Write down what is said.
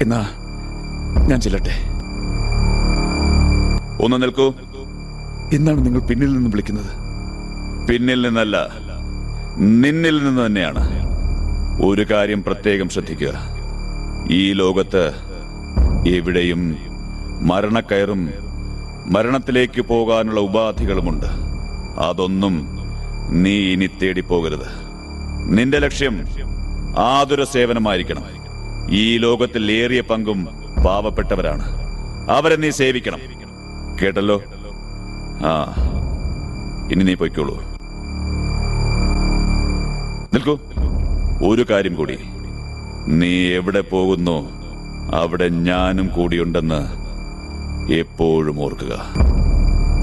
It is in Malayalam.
എന്നാ ഞാൻ ചെല്ലട്ടെ ഒന്ന് നിൽക്കൂ എന്നാണ് നിങ്ങൾ പിന്നിൽ നിന്ന് വിളിക്കുന്നത് പിന്നിൽ നിന്നല്ല നിന്നിൽ നിന്ന് തന്നെയാണ് ഒരു കാര്യം പ്രത്യേകം ശ്രദ്ധിക്കുക ഈ ലോകത്ത് എവിടെയും മരണക്കയറും മരണത്തിലേക്ക് പോകാനുള്ള ഉപാധികളുമുണ്ട് അതൊന്നും നീ ഇനി തേടി പോകരുത് നിന്റെ ലക്ഷ്യം ആതുര സേവനമായിരിക്കണം ഈ ലോകത്തിൽ ഏറിയ പങ്കും പാവപ്പെട്ടവരാണ് അവരെ നീ സേവിക്കണം കേട്ടല്ലോ ആ ഇനി നീ പൊയ്ക്കോളൂ നിൽക്കൂ ഒരു കാര്യം കൂടി നീ എവിടെ പോകുന്നു അവിടെ ഞാനും കൂടിയുണ്ടെന്ന് എപ്പോഴും ഓർക്കുക